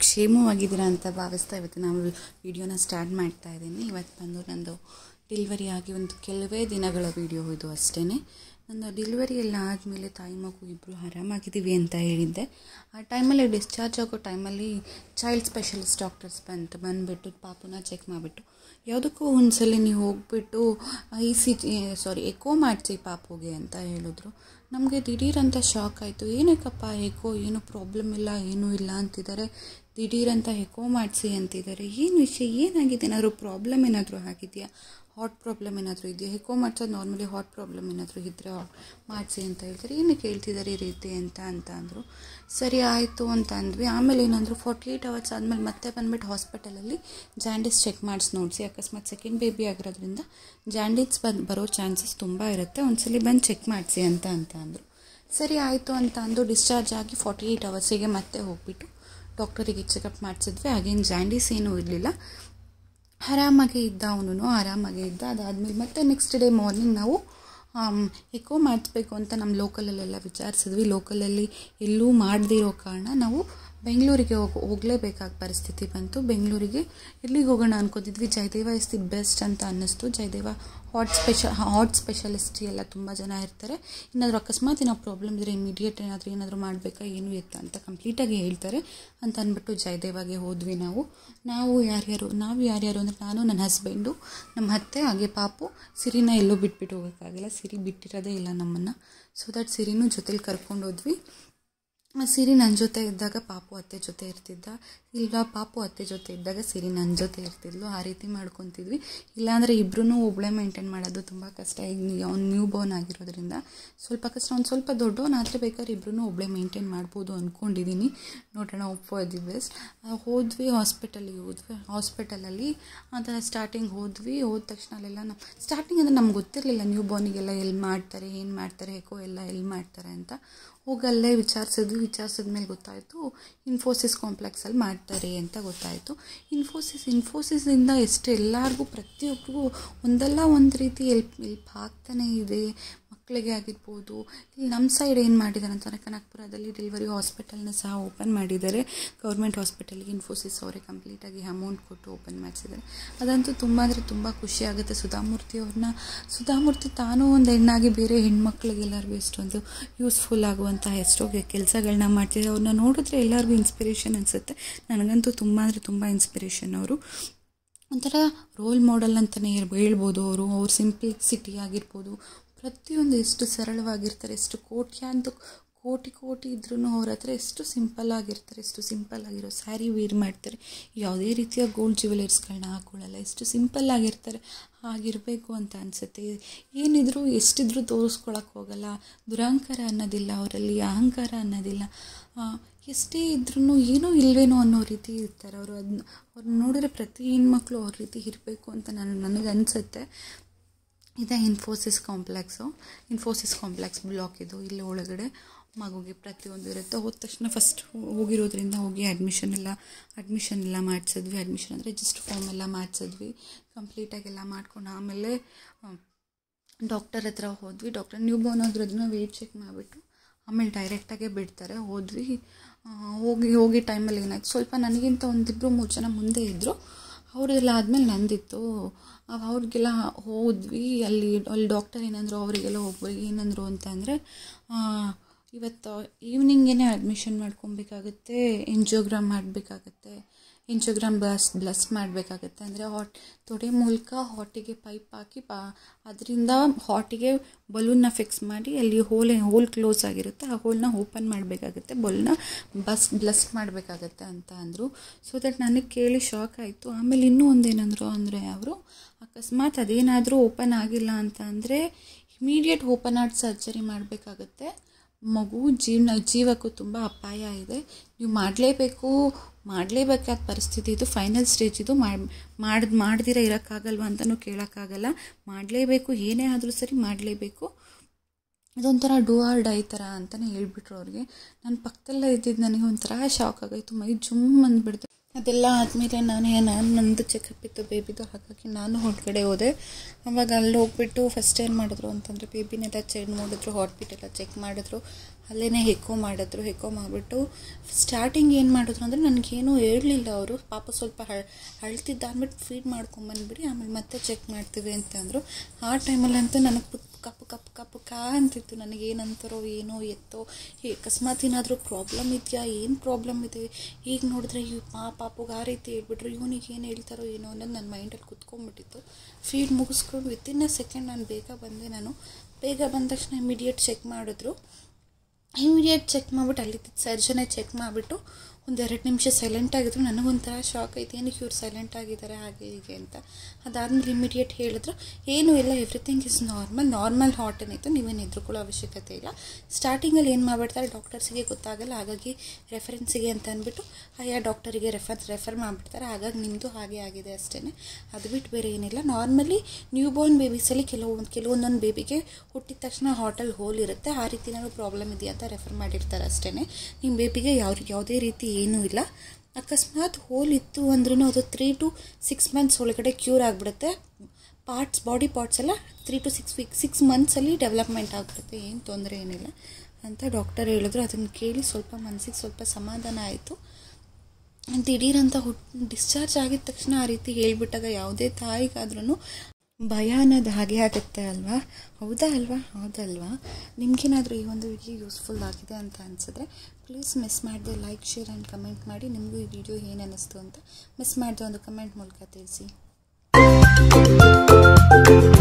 ಕ್ಷೇಮವಾಗಿದ್ದೀರಾ ಅಂತ ಭಾವಿಸ್ತಾ ಇವತ್ತು ನಾವು ವಿಡಿಯೋನ ಸ್ಟಾರ್ಟ್ ಮಾಡ್ತಾ ಇದ್ದೀನಿ ಇವತ್ತು ಬಂದು ನಂದು ಡೆಲಿವರಿ ಆಗಿ ಒಂದು ಕೆಲವೇ ದಿನಗಳ ವಿಡಿಯೋ ಇದು ಅಷ್ಟೇ ನನ್ನ ಡೆಲಿವರಿ ಎಲ್ಲ ಆದಮೇಲೆ ತಾಯಿ ಮಗು ಇಬ್ಬರು ಆರಾಮಾಗಿದ್ದೀವಿ ಅಂತ ಹೇಳಿದ್ದೆ ಆ ಟೈಮಲ್ಲಿ ಡಿಸ್ಚಾರ್ಜ್ ಆಗೋ ಟೈಮಲ್ಲಿ ಚೈಲ್ಡ್ ಸ್ಪೆಷಲಿಸ್ಟ್ ಡಾಕ್ಟರ್ಸ್ ಬಂತು ಬಂದುಬಿಟ್ಟು ಪಾಪುನ ಚೆಕ್ ಮಾಡಿಬಿಟ್ಟು ಯಾವುದಕ್ಕೂ ಒಂದ್ಸಲ ನೀವು ಹೋಗ್ಬಿಟ್ಟು E C G sorry echo ಮಾಡಿಸಿ ಪಾಪುಗೆ ಅಂತ ಹೇಳಿದ್ರು ನಮಗೆ ದಿಢೀರಂತ ಶಾಕ್ ಆಯಿತು ಏನಕ್ಕಪ್ಪ ಎಕೋ ಏನು ಪ್ರಾಬ್ಲಮ್ ಇಲ್ಲ ಏನೂ ಇಲ್ಲ ಅಂತಿದ್ದಾರೆ ದಿಢೀರಂತ ಎಕೋ ಮಾಡಿಸಿ ಅಂತಿದ್ದಾರೆ ಏನು ವಿಷಯ ಏನಾಗಿದೆ ಏನಾದರೂ ಪ್ರಾಬ್ಲಮ್ ಏನಾದರೂ ಆಗಿದೆಯಾ ಹಾಟ್ ಪ್ರಾಬ್ಲಮ್ ಏನಾದರೂ ಇದೆಯಾ ಎಕೋ ಮಾಡ್ಸೋದು ನಾರ್ಮಲಿ ಹಾಟ್ ಪ್ರಾಬ್ಲಮ್ ಏನಾದರೂ ಇದ್ದರೆ ಮಾಡಿಸಿ ಅಂತ ಹೇಳ್ತಾರೆ ಏನಕ್ಕೆ ಹೇಳ್ತಿದ್ದಾರೆ ಈ ರೀತಿ ಅಂತ ಅಂತ ಅಂದರು ಸರಿ ಆಯಿತು ಅಂತ ಅಂದ್ವಿ ಆಮೇಲೆ ಏನಂದ್ರು ಫಾರ್ಟಿ ಏಯ್ಟ್ ಅವರ್ಸ್ ಆದಮೇಲೆ ಮತ್ತೆ ಬಂದ್ಬಿಟ್ಟು ಹಾಸ್ಪಿಟಲಲ್ಲಿ ಜಾಂಡೀಸ್ ಚೆಕ್ ಮಾಡಿಸಿ ನೋಡಿಸಿ ಅಕಸ್ಮಾತ್ ಸೆಕೆಂಡ್ ಬೇಬಿ ಆಗಿರೋದ್ರಿಂದ ಜಾಂಡೀಸ್ ಬಂದು ಬರೋ ಚಾನ್ಸಸ್ ತುಂಬ ಇರುತ್ತೆ ಒಂದ್ಸಲಿ ಬಂದು ಚೆಕ್ ಮಾಡಿಸಿ ಅಂತ ಅಂತ ಅಂದರು ಸರಿ ಆಯಿತು ಅಂತ ಅಂದು ಡಿಸ್ಚಾರ್ಜ್ ಆಗಿ ಫಾರ್ಟಿ ಏಯ್ಟ್ ಅವರ್ಸಿಗೆ ಮತ್ತೆ ಹೋಗ್ಬಿಟ್ಟು ಡಾಕ್ಟರಿಗೆ ಚೆಕಪ್ ಮಾಡಿಸಿದ್ವಿ ಹಾಗೇನು ಜಾಂಡೀಸ್ ಏನೂ ಇರಲಿಲ್ಲ ಆರಾಮಾಗೇ ಇದ್ದ ಅವನು ಆರಾಮಾಗೇ ಇದ್ದ ಅದಾದಮೇಲೆ ಮತ್ತೆ ನೆಕ್ಸ್ಟ್ ಡೇ ಮಾರ್ನಿಂಗ್ ನಾವು ಎಕೋ ಮಾಡಿಸ್ಬೇಕು ಅಂತ ನಮ್ಮ ಲೋಕಲಲ್ಲೆಲ್ಲ ವಿಚಾರಿಸಿದ್ವಿ ಲೋಕಲಲ್ಲಿ ಎಲ್ಲೂ ಮಾಡದೇ ಇರೋ ಕಾರಣ ನಾವು ಬೆಂಗಳೂರಿಗೆ ಹೋಗಿ ಹೋಗಲೇಬೇಕಾದ ಪರಿಸ್ಥಿತಿ ಬಂತು ಬೆಂಗಳೂರಿಗೆ ಎಲ್ಲಿಗೆ ಹೋಗೋಣ ಅನ್ಕೋತಿದ್ವಿ ಜಯದೇವ ಇಸ್ ದಿ ಬೆಸ್ಟ್ ಅಂತ ಅನ್ನಿಸ್ತು ಜಯದೇವ ಹಾಟ್ ಸ್ಪೆಷ ಹಾಟ್ ಸ್ಪೆಷಲಿಸ್ಟ್ ಎಲ್ಲ ತುಂಬ ಜನ ಇರ್ತಾರೆ ಏನಾದರೂ ಅಕಸ್ಮಾತ್ ಏನೋ ಪ್ರಾಬ್ಲಮ್ ಇದ್ದರೆ ಇಮಿಡಿಯೇಟ್ ಏನಾದರೂ ಏನಾದರೂ ಮಾಡಬೇಕಾ ಏನು ಎತ್ತ ಅಂತ ಕಂಪ್ಲೀಟಾಗಿ ಹೇಳ್ತಾರೆ ಅಂತ ಅಂದ್ಬಿಟ್ಟು ಜಯದೇವಾಗೆ ಹೋದ್ವಿ ನಾವು ನಾವು ಯಾರ್ಯಾರು ನಾವು ಯಾರ್ಯಾರು ಅಂದರೆ ನಾನು ನನ್ನ ಹಸ್ಬೆಂಡು ನಮ್ಮ ಅತ್ತೆ ಹಾಗೆ ಪಾಪು ಸಿರಿನ ಎಲ್ಲೂ ಬಿಟ್ಬಿಟ್ಟು ಹೋಗೋಕ್ಕಾಗಿಲ್ಲ ಸಿರಿ ಬಿಟ್ಟಿರೋದೇ ಇಲ್ಲ ನಮ್ಮನ್ನು ಸೊ ದಟ್ ಸಿರಿನೂ ಜೊತೇಲಿ ಕರ್ಕೊಂಡು ಹೋದ್ವಿ ಸಿರಿ ನನ್ನ ಜೊತೆ ಇದ್ದಾಗ ಪಾಪು ಅತ್ತೆ ಜೊತೆ ಇರ್ತಿದ್ದ ಇಲ್ಲ ಪಾಪು ಅತ್ತೆ ಜೊತೆ ಇದ್ದಾಗ ಸಿರಿ ನನ್ನ ಜೊತೆ ಇರ್ತಿದ್ಲು ಆ ರೀತಿ ಮಾಡ್ಕೊತಿದ್ವಿ ಇಲ್ಲಾಂದರೆ ಇಬ್ಬರೂ ಒಬ್ಬಳೇ ಮೇಂಟೈನ್ ಮಾಡೋದು ತುಂಬ ಕಷ್ಟ ಈಗ ಅವ್ನು ನ್ಯೂ ಬೋರ್ನ್ ಆಗಿರೋದ್ರಿಂದ ಸ್ವಲ್ಪ ಕಷ್ಟ ಒಂದು ಸ್ವಲ್ಪ ದೊಡ್ಡವನಾದರೆ ಬೇಕಾದ್ರೆ ಇಬ್ಬರೂ ಒಬ್ಬಳೇ ಮೇಂಟೈನ್ ಮಾಡ್ಬೋದು ಅಂದ್ಕೊಂಡಿದ್ದೀನಿ ನೋಡೋಣ ಒಪ್ಪೋ ದಿ ಬೆಸ್ಟ್ ಹೋದ್ವಿ ಹಾಸ್ಪಿಟಲಿಗೆ ಹೋದ್ವಿ ಹಾಸ್ಪಿಟಲಲ್ಲಿ ಅದರ ಸ್ಟಾರ್ಟಿಂಗ್ ಹೋದ್ವಿ ಹೋದ ತಕ್ಷಣ ಅಲ್ಲೆಲ್ಲ ನಮ್ಮ ಸ್ಟಾರ್ಟಿಂಗ್ ಅಂದರೆ ನಮ್ಗೆ ಗೊತ್ತಿರಲಿಲ್ಲ ನ್ಯೂ ಬೋರ್ನಿಗೆಲ್ಲ ಎಲ್ಲಿ ಮಾಡ್ತಾರೆ ಏನು ಮಾಡ್ತಾರೆ ಹೇಗೋ ಎಲ್ಲ ಎಲ್ಲಿ ಮಾಡ್ತಾರೆ ಅಂತ ಹೋಗಲ್ಲೇ ವಿಚಾರಿಸಿದ್ವಿ ವಿಚಾರಿಸಿದ್ಮೇಲೆ ಗೊತ್ತಾಯಿತು ಇನ್ಫೋಸಿಸ್ ಕಾಂಪ್ಲೆಕ್ಸಲ್ಲಿ ಮಾಡ್ತಾರೆ ಅಂತ ಗೊತ್ತಾಯಿತು ಇನ್ಫೋಸಿಸ್ ಇನ್ಫೋಸಿಸಿಂದ ಎಷ್ಟು ಎಲ್ಲರಿಗೂ ಪ್ರತಿಯೊಬ್ಬರಿಗೂ ಒಂದಲ್ಲ ಒಂದು ರೀತಿ ಎಲ್ಪ್ ಎಲ್ಪ್ ಆಗ್ತಾನೇ ಇದೆ ಮಕ್ಕಳಿಗೆ ಆಗಿರ್ಬೋದು ಇಲ್ಲಿ ನಮ್ಮ ಸೈಡ್ ಏನು ಮಾಡಿದ್ದಾರೆ ಅಂತಂದರೆ ಕನಕಪುರದಲ್ಲಿ ಡೆಲಿವರಿ ಹಾಸ್ಪಿಟಲ್ನ ಸಹ ಓಪನ್ ಮಾಡಿದ್ದಾರೆ ಗೌರ್ಮೆಂಟ್ ಹಾಸ್ಪಿಟಲ್ಗೆ ಇನ್ಫೋಸಿಸ್ ಅವರೇ ಕಂಪ್ಲೀಟಾಗಿ ಅಮೌಂಟ್ ಕೊಟ್ಟು ಓಪನ್ ಮಾಡಿಸಿದ್ದಾರೆ ಅದಂತೂ ತುಂಬ ಅಂದರೆ ತುಂಬ ಖುಷಿ ಆಗುತ್ತೆ ಸುಧಾಮೂರ್ತಿ ಅವ್ರನ್ನ ಸುಧಾಮೂರ್ತಿ ತಾನೂ ಒಂದು ಹೆಣ್ಣಾಗಿ ಬೇರೆ ಹೆಣ್ಮಕ್ಳಿಗೆಲ್ಲರಿಗೂ ಎಷ್ಟೊಂದು ಯೂಸ್ಫುಲ್ ಆಗುವಂತಹ ಎಷ್ಟೋ ಕೆಲಸಗಳನ್ನ ಮಾಡ್ತಿದ್ದಾರೆ ಅವ್ರನ್ನ ನೋಡಿದ್ರೆ ಎಲ್ಲರಿಗೂ ಇನ್ಸ್ಪಿರೇಷನ್ ಅನಿಸುತ್ತೆ ನನಗಂತೂ ತುಂಬ ಅಂದರೆ ತುಂಬ ಇನ್ಸ್ಪಿರೇಷನ್ ಅವರು ಒಂಥರ ರೋಲ್ ಮಾಡೆಲ್ ಅಂತಲೇ ಹೇಳ್ಬೋದು ಅವರು ಅವ್ರ ಸಿಂಪ್ಲಿಸಿಟಿ ಆಗಿರ್ಬೋದು ಪ್ರತಿಯೊಂದು ಎಷ್ಟು ಸರಳವಾಗಿರ್ತಾರೆ ಎಷ್ಟು ಕೋಟ್ಯಾಂತ ಕೋಟಿ ಕೋಟಿ ಇದ್ರೂ ಅವ್ರ ಹತ್ರ ಎಷ್ಟು ಸಿಂಪಲ್ ಆಗಿರ್ತಾರೆ ಎಷ್ಟು ಸಿಂಪಲ್ ಆಗಿರೋ ಸ್ಯಾರಿ ವೇರ್ ಮಾಡ್ತಾರೆ ಯಾವುದೇ ರೀತಿಯ ಗೋಲ್ಡ್ ಜ್ಯುವೆಲರ್ಸ್ಗಳನ್ನ ಹಾಕೊಳ್ಳಲ್ಲ ಎಷ್ಟು ಸಿಂಪಲ್ ಆಗಿರ್ತಾರೆ ಹಾಗಿರಬೇಕು ಅಂತ ಅನಿಸುತ್ತೆ ಏನಿದ್ರು ಎಷ್ಟಿದ್ರೂ ತೋರಿಸ್ಕೊಳಕ್ಕೆ ಹೋಗಲ್ಲ ದುರಹಂಕಾರ ಅನ್ನೋದಿಲ್ಲ ಅವರಲ್ಲಿ ಅಹಂಕಾರ ಅನ್ನೋದಿಲ್ಲ ಎಷ್ಟೇ ಇದ್ರೂ ಏನೂ ಇಲ್ವೇನೋ ಅನ್ನೋ ರೀತಿ ಇರ್ತಾರೆ ಅವರು ಅದನ್ನ ಅವ್ರನ್ನ ನೋಡಿದ್ರೆ ಪ್ರತಿ ಹೆಣ್ಮಕ್ಳು ಅವ್ರ ರೀತಿ ಇರಬೇಕು ಅಂತ ನಾನು ನನಗೆ ಅನಿಸುತ್ತೆ ಇದೇ Infosys complex Infosys complex block ಇದು ಇಲ್ಲಿ ಒಳಗಡೆ ಮಗುಗೆ ಪ್ರತಿಯೊಂದು ಇರುತ್ತೆ ಹೋದ ತಕ್ಷಣ ಫಸ್ಟ್ ಹೋಗಿರೋದ್ರಿಂದ ಹೋಗಿ ಅಡ್ಮಿಷನ್ ಎಲ್ಲ ಅಡ್ಮಿಷನ್ ಎಲ್ಲ ಮಾಡಿಸಿದ್ವಿ ಅಡ್ಮಿಷನ್ ಅಂದರೆ ರಿಜಿಸ್ಟರ್ ಫಾರ್ಮ್ ಎಲ್ಲ ಮಾಡಿಸಿದ್ವಿ ಕಂಪ್ಲೀಟಾಗೆಲ್ಲ ಮಾಡ್ಕೊಂಡು ಆಮೇಲೆ ಡಾಕ್ಟರ್ ಹತ್ರ ಹೋದ್ವಿ ಡಾಕ್ಟರ್ ನ್ಯೂ ಬೋರ್ನ್ ಆಗಿರೋದನ್ನ ವೆಯ್ಟ್ ಚೆಕ್ ಮಾಡಿಬಿಟ್ಟು ಆಮೇಲೆ ಡೈರೆಕ್ಟಾಗೆ ಬಿಡ್ತಾರೆ ಹೋದ್ವಿ ಹೋಗಿ ಹೋಗಿ ಟೈಮಲ್ಲಿ ಏನಾಯ್ತು ಸ್ವಲ್ಪ ನನಗಿಂತ ಒಂದಿಬ್ಬರು ಮೂರು ಜನ ಮುಂದೆ ಇದ್ದರು ಅವ್ರದ್ದೆಲ್ಲ ಆದಮೇಲೆ ನಂದಿತ್ತು ಅವ್ರಿಗೆಲ್ಲ ಹೋದ್ವಿ ಅಲ್ಲಿ ಅಲ್ಲಿ ಡಾಕ್ಟರ್ ಏನಂದ್ರು ಅವರಿಗೆಲ್ಲ ಒಬ್ಬರಿಗೆ ಏನಂದರು ಅಂತ ಅಂದರೆ ಇವತ್ತು ಈವ್ನಿಂಗೇ ಅಡ್ಮಿಷನ್ ಮಾಡ್ಕೊಬೇಕಾಗತ್ತೆ ಎಂಜಿಯೋಗ್ರಾಮ್ ಮಾಡಬೇಕಾಗತ್ತೆ ಎಂಜಿಯೋಗ್ರಾಮ್ ಬ್ಲಸ್ ಬ್ಲಸ್ ಮಾಡಬೇಕಾಗತ್ತೆ ಅಂದರೆ ಹಾಟ್ ತೊಡೆ ಮೂಲಕ ಹಾಟಿಗೆ ಪೈಪ್ ಹಾಕಿ ಪಾ ಅದರಿಂದ ಹಾಟಿಗೆ ಬಲೂನ್ನ ಫಿಕ್ಸ್ ಮಾಡಿ ಅಲ್ಲಿ ಹೋಲ್ ಹೋಲ್ ಕ್ಲೋಸ್ ಆಗಿರುತ್ತೆ ಆ ಹೋಲ್ನ ಓಪನ್ ಮಾಡಬೇಕಾಗತ್ತೆ ಬಲೂನ್ನ ಬಸ್ ಬ್ಲಸ್ ಮಾಡಬೇಕಾಗತ್ತೆ ಅಂತ ಅಂದರು ಸೊ ದಟ್ ನನಗೆ ಕೇಳಿ ಶಾಕ್ ಆಯಿತು ಆಮೇಲೆ ಇನ್ನೂ ಒಂದೇನಂದರು ಅಂದರೆ ಅವರು ಅಕಸ್ಮಾತ್ ಅದೇನಾದರೂ ಓಪನ್ ಆಗಿಲ್ಲ ಅಂತ ಅಂದರೆ ಇಮಿಡಿಯೇಟ್ ಓಪನ್ ಹಾರ್ಟ್ ಸರ್ಜರಿ ಮಾಡಬೇಕಾಗತ್ತೆ ಮಗು ಜೀವನ ಜೀವಕ್ಕೂ ತುಂಬ ಅಪಾಯ ಇದೆ ನೀವು ಮಾಡಲೇಬೇಕು ಮಾಡಲೇಬೇಕಾದ ಪರಿಸ್ಥಿತಿ ಇದು ಫೈನಲ್ ಸ್ಟೇಜ್ ಇದು ಮಾಡಿ ಮಾಡ್ದಿರ ಇರೋಕ್ಕಾಗಲ್ವ ಅಂತಲೂ ಕೇಳೋಕ್ಕಾಗಲ್ಲ ಮಾಡಲೇಬೇಕು ಏನೇ ಆದರೂ ಸರಿ ಮಾಡಲೇಬೇಕು ಇದೊಂಥರ ಡೂ ಆರ್ ಡೈ ಥರ ಅಂತಲೇ ಹೇಳ್ಬಿಟ್ರು ಅವ್ರಿಗೆ ನನ್ನ ಪಕ್ಕದಲ್ಲೇ ಇದ್ದಿದ್ದು ನನಗೆ ಒಂಥರ ಶಾಕ್ ಆಗೋಯ್ತು ಮೈ ಜುಮ್ ಅಂದ್ಬಿಡ್ತು ಅದೆಲ್ಲ ಆದಮೇಲೆ ನಾನು ನಾನು ನಂದು ಚೆಕಪ್ ಇತ್ತು ಬೇಬಿದು ಹಾಗಾಗಿ ನಾನು ಹೊರಗಡೆ ಹೋದೆ ಅವಾಗ ಅಲ್ಲಿ ಹೋಗ್ಬಿಟ್ಟು ಫಸ್ಟ್ ಏನು ಮಾಡಿದ್ರು ಅಂತಂದರೆ ಬೇಬಿನೆಲ್ಲ ಚೆಕ್ ಮಾಡಿದ್ರು ಹಾರ್ಟ್ ಬೀಟ್ ಎಲ್ಲ ಚೆಕ್ ಮಾಡಿದ್ರು ಅಲ್ಲೇ ಹೆಕ್ಕೋ ಮಾಡಿದ್ರು ಹೆಕ್ಕೋ ಮಾಡಿಬಿಟ್ಟು ಸ್ಟಾರ್ಟಿಂಗ್ ಏನು ಮಾಡಿದ್ರು ಅಂದರೆ ನನಗೇನು ಹೇಳಲಿಲ್ಲ ಅವರು ಪಾಪ ಸ್ವಲ್ಪ ಹಳ್ ಅಳ್ತಿದ್ದ ಅಂದ್ಬಿಟ್ಟು ಫೀಡ್ ಮಾಡ್ಕೊಂಬಂದ್ಬಿಡಿ ಆಮೇಲೆ ಮತ್ತೆ ಚೆಕ್ ಮಾಡ್ತೀವಿ ಅಂತ ಅಂದರು ಆ ಟೈಮಲ್ಲಂತೂ ನನಗೆ ಪುತ್ ಕಪ್ಪು ಕಪ್ಪು ಕಪ್ಪು ಕಾ ಅಂತಿತ್ತು ನನಗೆ ಏನಂತಾರೋ ಏನೋ ಎತ್ತೋ ಏ ಅಕಸ್ಮಾತ್ ಏನಾದರೂ ಪ್ರಾಬ್ಲಮ್ ಇದೆಯಾ ಏನು ಪ್ರಾಬ್ಲಮ್ ಇದೆ ಈಗ ನೋಡಿದ್ರೆ ಇವ್ ಆ ಪಾಪುಗೆ ಆ ರೀತಿ ಹೇಳ್ಬಿಟ್ರು ಇವನಿಗೆ ಏನು ಹೇಳ್ತಾರೋ ಏನೋ ಅನ್ನೋದು ನನ್ನ ಮೈಂಡಲ್ಲಿ ಕುತ್ಕೊಂಡ್ಬಿಟ್ಟಿತ್ತು ಫೀಡ್ ಮುಗಿಸ್ಕೊಂಡು ವಿತಿನ್ ಅ ಸೆಕೆಂಡ್ ನಾನು ಬೇಗ ಬಂದೆ ನಾನು ಬೇಗ ಬಂದ ತಕ್ಷಣ ಇಮಿಡಿಯೇಟ್ ಚೆಕ್ ಮಾಡಿದ್ರು ಇಮಿಡಿಯೇಟ್ ಚೆಕ್ ಮಾಡಿಬಿಟ್ಟು ಅಲ್ಲಿದ್ದ ಸರ್ಜನೇ ಚೆಕ್ ಮಾಡಿಬಿಟ್ಟು ಒಂದೆರಡು ನಿಮಿಷ ಸೈಲೆಂಟ್ ಆಗಿದ್ರು ನನಗೊಂಥರ ಶಾಕ್ ಆಯ್ತು ಏನಕ್ಕೆ ಇವ್ರು ಸೈಲೆಂಟ್ ಆಗಿದ್ದಾರೆ ಹಾಗೆ ಹೀಗೆ ಅಂತ ಅದಾದ್ಮೇಲೆ ಇಮಿಡಿಯೇಟ್ ಹೇಳಿದ್ರು ಏನೂ ಇಲ್ಲ everything is normal normal heart ಏನಿತ್ತು ನೀವೇನು ಎದುರುಕೊಳ್ಳೋ ಅವಶ್ಯಕತೆ ಇಲ್ಲ ಸ್ಟಾರ್ಟಿಂಗಲ್ಲಿ ಏನು ಮಾಡಿಬಿಡ್ತಾರೆ ಡಾಕ್ಟರ್ಸಿಗೆ ಗೊತ್ತಾಗಲ್ಲ ಹಾಗಾಗಿ ರೆಫರೆನ್ಸಿಗೆ ಅಂತ ಅಂದ್ಬಿಟ್ಟು ಆಯಾ ಡಾಕ್ಟರಿಗೆ ರೆಫರ್ ರೆಫರ್ ಮಾಡಿಬಿಡ್ತಾರೆ ಹಾಗಾಗಿ ನಿಮ್ಮದು ಹಾಗೆ ಆಗಿದೆ ಅಷ್ಟೇ ಅದು ಬಿಟ್ಟು ಬೇರೆ ಏನಿಲ್ಲ ನಾರ್ಮಲಿ ನ್ಯೂ ಬೋರ್ನ್ ಬೇಬೀಸಲ್ಲಿ ಕೆಲವೊಂದು ಕೆಲವೊಂದೊಂದು ಬೇಬಿಗೆ ಹುಟ್ಟಿದ ತಕ್ಷಣ ಹಾಟಲ್ಲಿ ಹೋಲ್ ಇರುತ್ತೆ ಆ ರೀತಿ ಏನಾದ್ರು ಪ್ರಾಬ್ಲಮ್ ಇದೆಯಾ ಅಂತ ರೆಫರ್ ಮಾಡಿರ್ತಾರೆ ಅಷ್ಟೇ ನಿಮ್ಮ ಬೇಬಿಗೆ ಯಾವ ಯಾವುದೇ ರೀತಿ ಏನೂ ಇಲ್ಲ ಅಕಸ್ಮಾತ್ ಹೋಲ್ ಇತ್ತು ಅಂದ್ರೂ ಅದು ತ್ರೀ ಟು ಸಿಕ್ಸ್ ಮಂತ್ಸ್ ಒಳಗಡೆ ಕ್ಯೂರ್ ಆಗಿಬಿಡುತ್ತೆ ಪಾರ್ಟ್ಸ್ ಬಾಡಿ ಪಾರ್ಟ್ಸ್ ಎಲ್ಲ three to six week six ಮಂತ್ಸಲ್ಲಿ ಡೆವಲಪ್ಮೆಂಟ್ ಆಗಿಬಿಡುತ್ತೆ ಏನು ತೊಂದರೆ ಏನಿಲ್ಲ ಅಂತ ಡಾಕ್ಟರ್ ಹೇಳಿದ್ರು ಅದನ್ನು ಕೇಳಿ ಸ್ವಲ್ಪ ಮನಸ್ಸಿಗೆ ಸ್ವಲ್ಪ ಸಮಾಧಾನ ಆಯಿತು ದಿಢೀರಂತ ಹುಟ್ ಡಿಸ್ಚಾರ್ಜ್ ಆಗಿದ ತಕ್ಷಣ ಆ ರೀತಿ ಹೇಳ್ಬಿಟ್ಟಾಗ ಯಾವುದೇ ತಾಯಿಗಾದ್ರೂ ಭಯ ಅನ್ನೋದು ಹಾಗೆ ಆಗುತ್ತೆ ಅಲ್ವಾ ಹೌದಾ ಅಲ್ವಾ ಹೌದಲ್ವಾ ನಿಮಗೇನಾದರೂ ಈ ಒಂದು ವಿಡಿಯೋ ಯೂಸ್ಫುಲ್ ಆಗಿದೆ ಅಂತ ಅನಿಸಿದ್ರೆ ಪ್ಲೀಸ್ ಮಿಸ್ ಮಾಡದೆ ಲೈಕ್ ಶೇರ್ ಆ್ಯಂಡ್ ಕಮೆಂಟ್ ಮಾಡಿ ನಿಮಗೂ ಈ ವಿಡಿಯೋ ಏನು ಅನ್ನಿಸ್ತು ಅಂತ ಮಿಸ್ ಮಾಡಿದೆ ಒಂದು ಕಮೆಂಟ್ ಮೂಲಕ ತಿಳಿಸಿ